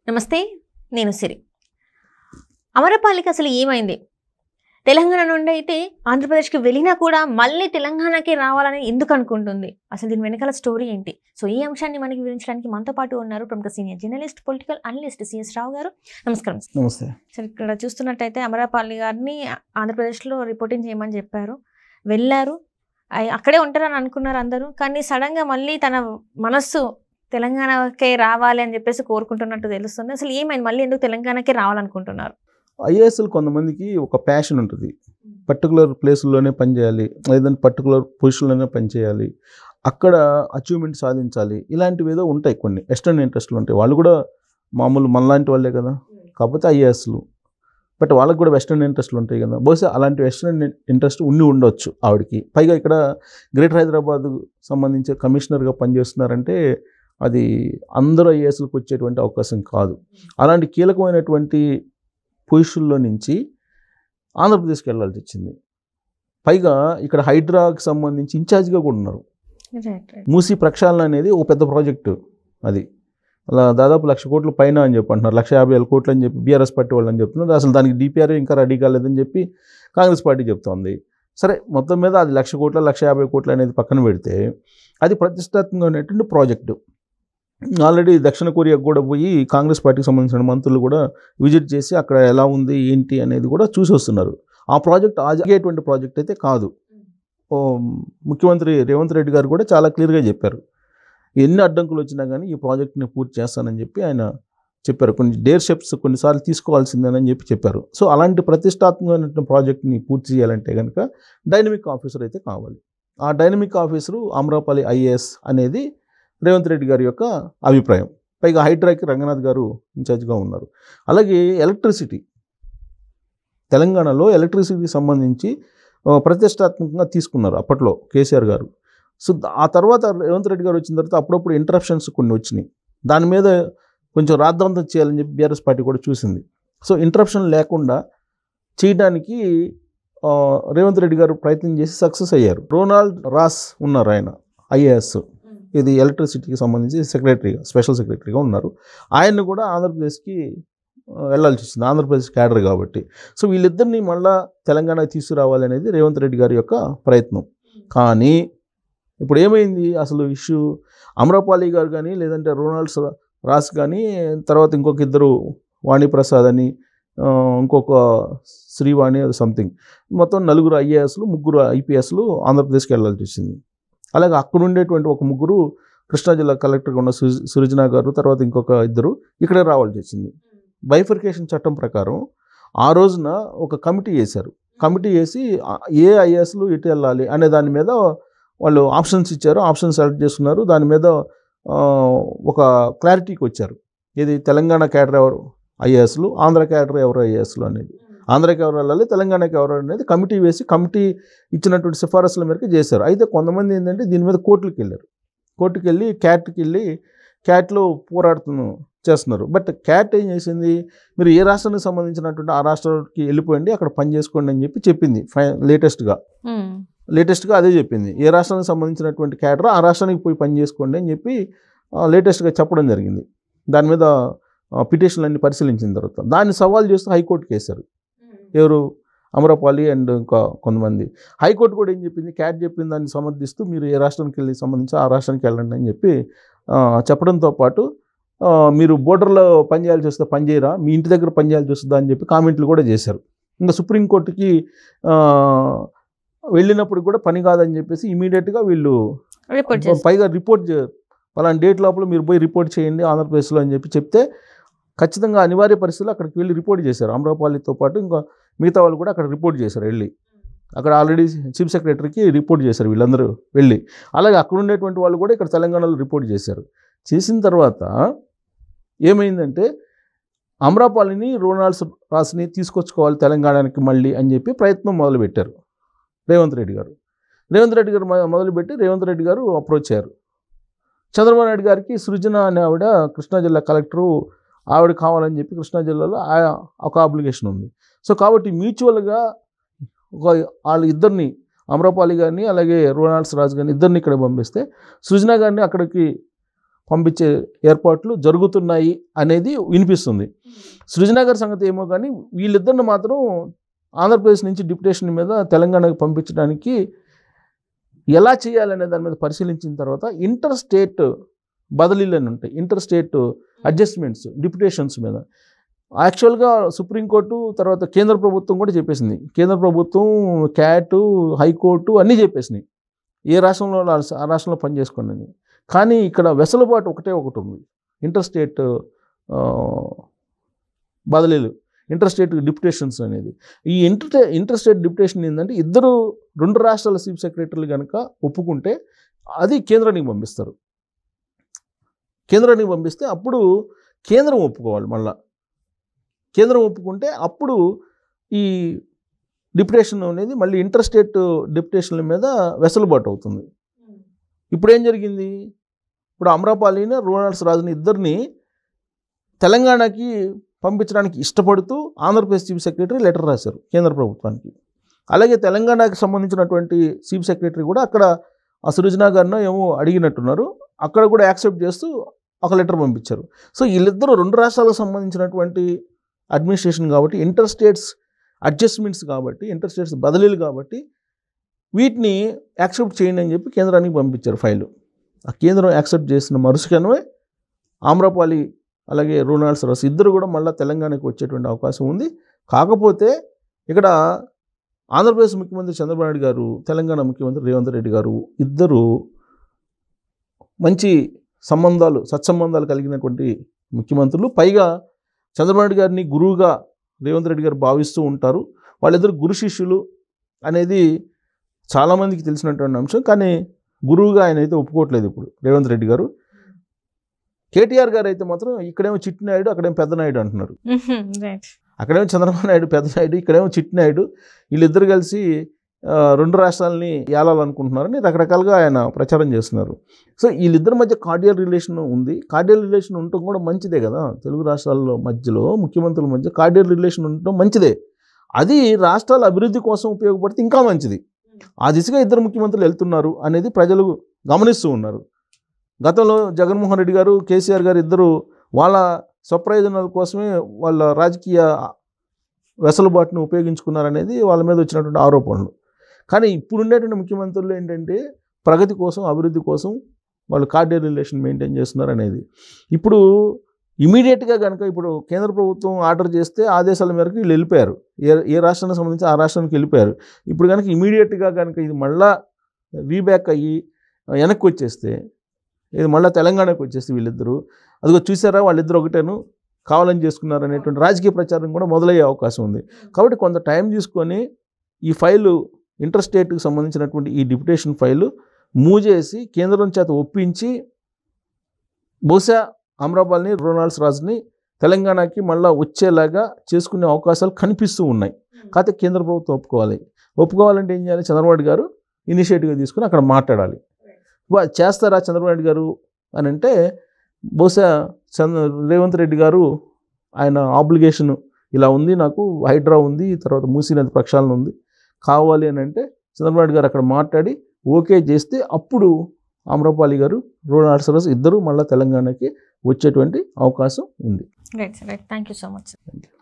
నమస్తే నేను సిరి అమరపాలిక అసలు ఏమైంది తెలంగాణ నుండి అయితే ఆంధ్రప్రదేశ్కి వెళ్ళినా కూడా మళ్ళీ తెలంగాణకి రావాలని ఎందుకు అనుకుంటుంది అసలు దీని వెనకాల స్టోరీ ఏంటి సో ఈ అంశాన్ని మనకి వివరించడానికి మనతో పాటు ఉన్నారు ప్రముఖ senior journalist political analyst CS Rao garu నమస్కారం నమస్తే సార్ ఇక్కడ చూస్తున్నట్టయితే అమరాపాలి గారిని ఆంధ్రప్రదేశ్లో రిపోర్టింగ్ చేయమని చెప్పారు వెళ్ళారు అయ్- అక్కడే ఉంటారని అనుకున్నారు అందరూ కానీ సడన్గా మళ్ళీ తన మనస్సు తెలంగాణకే రావాలి అని చెప్పేసి కోరుకుంటున్నట్టు తెలుస్తుంది అసలు ఏమైంది మళ్ళీ ఎందుకు తెలంగాణకే రావాలనుకుంటున్నారు ఐఏఎస్లు కొంతమందికి ఒక ప్యాషన్ ఉంటుంది పర్టికులర్ ప్లేసుల్లోనే పనిచేయాలి లేదంటే పర్టికులర్ పొజిషన్లోనే పనిచేయాలి అక్కడ అచీవ్మెంట్ సాధించాలి ఇలాంటివి ఏదో ఉంటాయి కొన్ని వెస్టర్న్ ఇంట్రెస్ట్లు ఉంటాయి వాళ్ళు కూడా మామూలు మనలాంటి వాళ్ళే కదా కాకపోతే ఐఏఎస్లు బట్ వాళ్ళకి కూడా వెస్టర్న్ ఇంట్రెస్ట్లు ఉంటాయి కదా బహుశా అలాంటి వెస్టర్న్ ఇంట్రెస్ట్ ఉండి ఉండొచ్చు ఆవిడకి పైగా ఇక్కడ గ్రేటర్ హైదరాబాద్ సంబంధించి కమిషనర్గా పనిచేస్తున్నారంటే అది అందరూ ఐఏఎస్లకు వచ్చేటువంటి అవకాశం కాదు అలాంటి కీలకమైనటువంటి పొజిషన్లో నుంచి ఆంధ్రప్రదేశ్కి వెళ్ళాల్సి వచ్చింది పైగా ఇక్కడ హైడ్రాకి సంబంధించి ఇన్ఛార్జ్గా కూడా ఉన్నారు మూసీ ప్రక్షాళన అనేది ఒక పెద్ద ప్రాజెక్టు అది అలా దాదాపు లక్ష కోట్ల పైన అని చెప్పి అంటున్నారు లక్ష యాభై వేల కోట్లు అని చెప్పి బీఆర్ఎస్ పార్టీ వాళ్ళు అని చెప్తున్నారు అసలు దానికి డిపిఆర్ ఇంకా రెడీ కాలేదని చెప్పి కాంగ్రెస్ పార్టీ చెప్తోంది సరే మొత్తం మీద అది లక్ష కోట్ల లక్ష యాభై కోట్లు అనేది పక్కన పెడితే అది ప్రతిష్టాత్మకమైనటువంటి ప్రాజెక్టు ఆల్రెడీ దక్షిణ కొరియాకు కూడా పోయి కాంగ్రెస్ పార్టీకి సంబంధించిన మంత్రులు కూడా విజిట్ చేసి అక్కడ ఎలా ఉంది ఏంటి అనేది కూడా చూసి వస్తున్నారు ఆ ప్రాజెక్ట్ ఆగేటువంటి ప్రాజెక్ట్ అయితే కాదు ఓ, ముఖ్యమంత్రి రేవంత్ రెడ్డి గారు కూడా చాలా క్లియర్గా చెప్పారు ఎన్ని అడ్డంకులు వచ్చినా కానీ ఈ ప్రాజెక్ట్ని పూర్తి చేస్తానని చెప్పి ఆయన చెప్పారు కొన్ని డేర్ స్టెప్స్ కొన్నిసార్లు తీసుకోవాల్సిందేనని చెప్పి చెప్పారు సో అలాంటి ప్రతిష్టాత్మకమైన ప్రాజెక్ట్ని పూర్తి చేయాలంటే కనుక డైనమిక్ ఆఫీసర్ అయితే కావాలి ఆ డైనమిక్ ఆఫీసరు అమరాపల్లి ఐఏఎస్ అనేది రేవంత్ రెడ్డి గారి యొక్క అభిప్రాయం పైగా హైడ్రాకి రంగనాథ్ గారు ఇన్ఛార్జ్గా ఉన్నారు అలాగే ఎలక్ట్రిసిటీ తెలంగాణలో ఎలక్ట్రిసిటీకి సంబంధించి ఆ, ప్రతిష్టాత్మకంగా తీసుకున్నారు అప్పట్లో కేసీఆర్ గారు సో ద- ఆ తర్వాత రేవంత్ రెడ్డి గారు వచ్చిన తర్వాత అప్పుడప్పుడు ఇంటరప్షన్స్ కొన్ని వచ్చినాయి దాని మీద కొంచెం రాద్ధాంతం చేయాలని చెప్పి బీఆర్ఎస్ పార్టీ కూడా చూసింది సో ఇంటరప్షన్ లేకుండా చేయడానికి ఆ, రేవంత్ రెడ్డి గారు ప్రయత్నం చేసి సక్సెస్ అయ్యారు రోనాల్డ్ రాస్ ఉన్నారు ఆయన ఐఏఎస్ ఇది ఎలక్ట్రిసిటీకి సంబంధించి సెక్రటరీగా స్పెషల్ సెక్రటరీగా ఉన్నారు ఆయన్ని కూడా ఆంధ్రప్రదేశ్కి ఆ, వెళ్ళాల్సి వచ్చింది ఆంధ్రప్రదేశ్ క్యాడర్ కాబట్టి సో వీళ్ళిద్దరిని మళ్ళా తెలంగాణకి తీసుకురావాలి అనేది రేవంత్ రెడ్డి గారి యొక్క ప్రయత్నం కానీ ఇప్పుడు ఏమైంది అసలు ఇష్యూ అమరపాలి గారు కానీ లేదంటే రొనాల్డ్స్ రాస్ కానీ తర్వాత ఇంకొక ఇద్దరు వాణిప్రసాద్ అని ఆ, ఇంకొక శ్రీవాణి సంథింగ్ మొత్తం నలుగురు ఐఏఎస్లు ముగ్గురు ఐపీఎస్లు ఆంధ్రప్రదేశ్కి వెళ్ళాల్సి వచ్చింది అలాగే అక్కడ ఉండేటువంటి ఒక ముగ్గురు కృష్ణా జిల్లా కలెక్టర్గా ఉన్న సు- సురజన గారు తర్వాత ఇంకొక ఇద్దరు ఇక్కడే రావాల్సి వచ్చింది బైఫర్కేషన్ చట్టం ప్రకారం ఆ రోజున ఒక కమిటీ వేశారు కమిటీ వేసి ఆ, ఏ ఐఏఎస్లు ఎటు వెళ్ళాలి అనే దాని మీద వాళ్ళు ఆప్షన్స్ ఇచ్చారు ఆప్షన్స్ సెలెక్ట్ చేసుకున్నారు దాని మీద ఆ, ఒక క్లారిటీకి వచ్చారు ఇది తెలంగాణ క్యాడర్ ఎవరు ఐఏఎస్లు ఆంధ్ర క్యాడర్ ఎవరు ఐఏఎస్లు అనేది ఆంధ్రాకి ఎవరు వెళ్ళాలి తెలంగాణకి ఎవరు అనేది కమిటీ వేసి కమిటీ ఇచ్చినటువంటి సిఫారసుల మేరకు చేశారు అయితే కొంతమంది ఏంటంటే దీని మీద కోర్టులకు వెళ్ళారు కోర్టుకి వెళ్ళి క్యాట్కి వెళ్ళి క్యాట్లో పోరాడుతూ చేస్తున్నారు బట్ క్యాట్ ఏం చేసింది మీరు ఏ రాష్ట్రానికి సంబంధించినటువంటి ఆ రాష్ట్రానికి వెళ్ళిపోయండి అక్కడ పని చేసుకోండి అని చెప్పి చెప్పింది ఫై లేటెస్ట్గా లేటెస్ట్గా అదే చెప్పింది ఏ రాష్ట్రానికి సంబంధించినటువంటి క్యాడర్ ఆ రాష్ట్రానికి పోయి పని చేసుకోండి అని చెప్పి లేటెస్ట్గా చెప్పడం జరిగింది దాని మీద పిటిషన్లు అన్ని పరిశీలించిన తర్వాత దాన్ని సవాల్ చేస్తూ హైకోర్టుకి వేశారు ఎవరు అమరపాలి అండ్ ఇంకా కొంతమంది హైకోర్టు కూడా ఏం చెప్పింది క్యాట్ చెప్పింది దాన్ని సమర్థిస్తూ మీరు ఏ రాష్ట్రానికి వెళ్ళి సంబంధించి ఆ రాష్ట్రానికి వెళ్ళండి అని చెప్పి ఆ, చెప్పడంతో పాటు ఆ, మీరు బోర్డర్లో పని చేయాల్సి వస్తే పని చేయరా మీ ఇంటి దగ్గర పని చేయాల్సి వస్తుందా అని చెప్పి కామెంట్లు కూడా చేశారు ఇంకా సుప్రీంకోర్టుకి ఆ, వెళ్ళినప్పుడు కూడా పని కాదని చెప్పేసి ఇమీడియట్గా వీళ్ళు రిపోర్ట్ చేస్తారు పైగా రిపోర్ట్ చే- పలానా డేట్ లోపల మీరు పోయి రిపోర్ట్ చేయండి ఆంధ్రప్రదేశ్లో అని చెప్పి చెప్తే ఖచ్చితంగా అనివార్య పరిస్థితుల్లో అక్కడికి వెళ్ళి రిపోర్ట్ చేశారు అమరాపాలితో పాటు ఇంకా మిగతా వాళ్ళు కూడా అక్కడ రిపోర్ట్ చేశారు వెళ్ళి అక్కడ ఆల్రెడీ చీఫ్ సెక్రటరీకి రిపోర్ట్ చేశారు వీళ్ళందరూ వెళ్ళి అలాగే అక్కడ ఉండేటువంటి వాళ్ళు కూడా ఇక్కడ తెలంగాణలో రిపోర్ట్ చేశారు చేసిన తర్వాత ఏమైందంటే అమరాపాలిని రోనాల్డ్స్ రాస్ని తీసుకొచ్చుకోవాలి తెలంగాణకి మళ్ళీ అని చెప్పి ప్రయత్నం మొదలుపెట్టారు రేవంత్ రెడ్డి గారు రేవంత్ రెడ్డి గారు మొ- మొదలుపెట్టి రేవంత్ రెడ్డి గారు అప్రోచ్ అయ్యారు చంద్రబాబు నాయుడు గారికి సృజన అనే ఆవిడ కృష్ణా జిల్లా కలెక్టరు ఆవిడ కావాలని చెప్పి కృష్ణా జిల్లాలో ఆ- ఒక అప్లికేషన్ ఉంది సో కాబట్టి మ్యూచువల్గా ఒక వాళ్ళ ఇద్దరిని అమరపాలి గారిని అలాగే రోనాల్డ్స్ రాజు గారిని ఇద్దరిని ఇక్కడ పంపిస్తే సృజన గారిని అక్కడికి పంపించే ఏర్పాట్లు జరుగుతున్నాయి అనేది వినిపిస్తుంది సృజన గారి సంగతి ఏమో కానీ వీళ్ళిద్దరిని మాత్రం ఆంధ్రప్రదేశ్ నుంచి డిప్యుటేషన్ మీద తెలంగాణకు పంపించడానికి ఎలా చేయాలనే దాని మీద పరిశీలించిన తర్వాత ఇంటర్ స్టేట్ బదిలీలు అని ఉంటాయి ఇంటర్ స్టేట్ అడ్జస్ట్మెంట్స్ డిప్యుటేషన్స్ మీద యాక్చువల్గా సుప్రీంకోర్టు తర్వాత కేంద్ర ప్రభుత్వం కూడా చెప్పేసింది కేంద్ర ప్రభుత్వం క్యాట్ హైకోర్టు అన్నీ చెప్పేసినాయి ఏ రాష్ట్రంలో వాళ్ళు ఆ రాష్ట్రంలో పని చేసుకోండి అని కానీ ఇక్కడ వెసులుబాటు ఒకటే ఒకటి ఉంది ఇంటర్ స్టేట్ ఆ, బదిలీలు ఇంటర్ స్టేట్ డిప్యుటేషన్స్ అనేది ఈ ఇంటర్ ఇంటర్ స్టేట్ డిప్యుటేషన్ ఏంటంటే ఇద్దరు రెండు రాష్ట్రాల చీఫ్ సెక్రటరీలు కనుక ఒప్పుకుంటే అది కేంద్రానికి పంపిస్తారు కేంద్రానికి పంపిస్తే అప్పుడు కేంద్రం ఒప్పుకోవాలి మళ్ళా కేంద్రం ఒప్పుకుంటే అప్పుడు ఈ డిప్యుటేషన్ అనేది మళ్ళీ ఇంటర్ స్టేట్ డిప్యుటేషన్ల మీద వెసులుబాటు అవుతుంది ఇప్పుడు ఏం జరిగింది ఇప్పుడు అమరాపాలిని రూనల్స్ రాజుని ఇద్దరిని తెలంగాణకి పంపించడానికి ఇష్టపడుతూ ఆంధ్రప్రదేశ్ చీఫ్ సెక్రటరీ లెటర్ రాశారు కేంద్ర ప్రభుత్వానికి అలాగే తెలంగాణకి సంబంధించినటువంటి చీఫ్ సెక్రటరీ కూడా అక్కడ ఆ సృజనా గారినో ఏమో అడిగినట్టున్నారు అక్కడ కూడా యాక్సెప్ట్ చేస్తూ ఒక లెటర్ పంపించారు సో వీళ్ళిద్దరూ రెండు రాష్ట్రాలకు సంబంధించినటువంటి అడ్మినిస్ట్రేషన్ కాబట్టి ఇంటర్ స్టేట్స్ అడ్జస్ట్మెంట్స్ కాబట్టి ఇంటర్ స్టేట్స్ బదిలీలు కాబట్టి వీటిని యాక్సెప్ట్ చేయండి అని చెప్పి కేంద్రానికి పంపించారు ఫైలు ఆ కేంద్రం యాక్సెప్ట్ చేసిన మరుసకనమే ఆమ్రపాలి అలాగే రొనాల్డ్స్ రాస్ ఇద్దరు కూడా మళ్ళీ తెలంగాణకు వచ్చేటువంటి అవకాశం ఉంది కాకపోతే ఇక్కడ ఆంధ్రప్రదేశ్ ముఖ్యమంత్రి చంద్రబాబు నాయుడు గారు తెలంగాణ ముఖ్యమంత్రి రేవంత్ రెడ్డి గారు ఇద్దరు మంచి సంబంధాలు సత్సంబంధాలు కలిగినటువంటి ముఖ్యమంత్రులు పైగా చంద్రబాబు నాయుడు గారిని గురువుగా రేవంత్ రెడ్డి గారు భావిస్తూ ఉంటారు వాళ్ళిద్దరు గురు శిష్యులు అనేది చాలామందికి తెలిసినటువంటి అంశం కానీ గురువుగా ఆయన అయితే ఒప్పుకోవట్లేదు ఇప్పుడు రేవంత్ రెడ్డి గారు కేటీఆర్ గారు అయితే మాత్రం ఇక్కడేమో చిట్టి నాయుడు అక్కడేమో పెద్ద నాయుడు అంటున్నారు రైట్ అక్కడేమో చంద్రబాబు నాయుడు పెద్ద నాయుడు ఇక్కడేమో చిట్టి నాయుడు వీళ్ళిద్దరు కలిసి ఆ, రెండు రాష్ట్రాలని ఏలాలనుకుంటున్నారని రకరకాలుగా ఆయన ప్రచారం చేస్తున్నారు సో వీళ్ళిద్దరి మధ్య కార్డియల్ రిలేషన్ ఉంది కార్డియల్ రిలేషన్ ఉండటం కూడా మంచిదే కదా తెలుగు రాష్ట్రాల్లో మధ్యలో ముఖ్యమంత్రుల మధ్య కార్డియల్ రిలేషన్ ఉండటం మంచిదే అది రాష్ట్రాల అభివృద్ధి కోసం ఉపయోగపడితే ఇంకా మంచిది ఆ దిశగా ఇద్దరు ముఖ్యమంత్రులు వెళ్తున్నారు అనేది ప్రజలు గమనిస్తూ ఉన్నారు గతంలో జగన్మోహన్ రెడ్డి గారు కేసీఆర్ గారు ఇద్దరు వాళ్ళ స్వప్రయోజనాల కోసమే వాళ్ళ రాజకీయ వెసలుబాటును ఉపయోగించుకున్నారనేది వాళ్ళ మీద వచ్చినటువంటి ఆరోపణలు కానీ ఇప్పుడు ఉండేటువంటి ముఖ్యమంత్రులు ఏంటంటే ప్రగతి కోసం అభివృద్ధి కోసం వాళ్ళు కార్డియల్ రిలేషన్ మెయింటైన్ చేస్తున్నారు అనేది ఇప్పుడు ఇమీడియట్గా కనుక ఇప్పుడు కేంద్ర ప్రభుత్వం ఆర్డర్ చేస్తే ఆదేశాల మేరకు వీళ్ళు వెళ్ళిపోయారు ఏ ఏ రాష్ట్రానికి సంబంధించి ఆ రాష్ట్రానికి వెళ్ళిపోయారు ఇప్పుడు కనుక ఇమీడియట్గా కనుక ఇది మళ్ళా రీబ్యాక్ అయ్యి వెనక్కి వచ్చేస్తే ఇది మళ్ళీ తెలంగాణకు వచ్చేస్తే వీళ్ళిద్దరూ అదిగో చూసారా వాళ్ళిద్దరు ఒకటేను కావాలని చేసుకున్నారు అనేటువంటి రాజకీయ ప్రచారం కూడా మొదలయ్యే అవకాశం ఉంది కాబట్టి కొంత టైం తీసుకొని ఈ ఫైలు ఇంటర్ స్టేట్కి సంబంధించినటువంటి ఈ డిప్యుటేషన్ ఫైలు మూవ్ చేసి కేంద్రం చేత ఒప్పించి బహుశా అమరాపాల్ని రొనాల్డ్స్ రాజుని తెలంగాణకి మళ్ళీ వచ్చేలాగా చేసుకునే అవకాశాలు కనిపిస్తూ ఉన్నాయి కాకపోతే కేంద్ర ప్రభుత్వం ఒప్పుకోవాలి ఒప్పుకోవాలంటే ఏం చేయాలి చంద్రబాబు నాయుడు గారు ఇనిషియేటివ్గా తీసుకుని అక్కడ మాట్లాడాలి వా- చేస్తారా చంద్రబాబు నాయుడు గారు అని అంటే బహుశా చంద్ర రేవంత్ రెడ్డి గారు ఆయన ఆబ్లిగేషన్ ఇలా ఉంది నాకు హైడ్రా ఉంది తర్వాత మూసీ నది ప్రక్షాళన ఉంది కావాలి అని అంటే చంద్రబాబు నాయుడు గారు అక్కడ మాట్లాడి ఓకే చేస్తే అప్పుడు ఆమ్రపాలి గారు రోనాల్డ్ సరస్ ఇద్దరు మళ్ళీ తెలంగాణకి వచ్చేటువంటి అవకాశం ఉంది right right thank you so much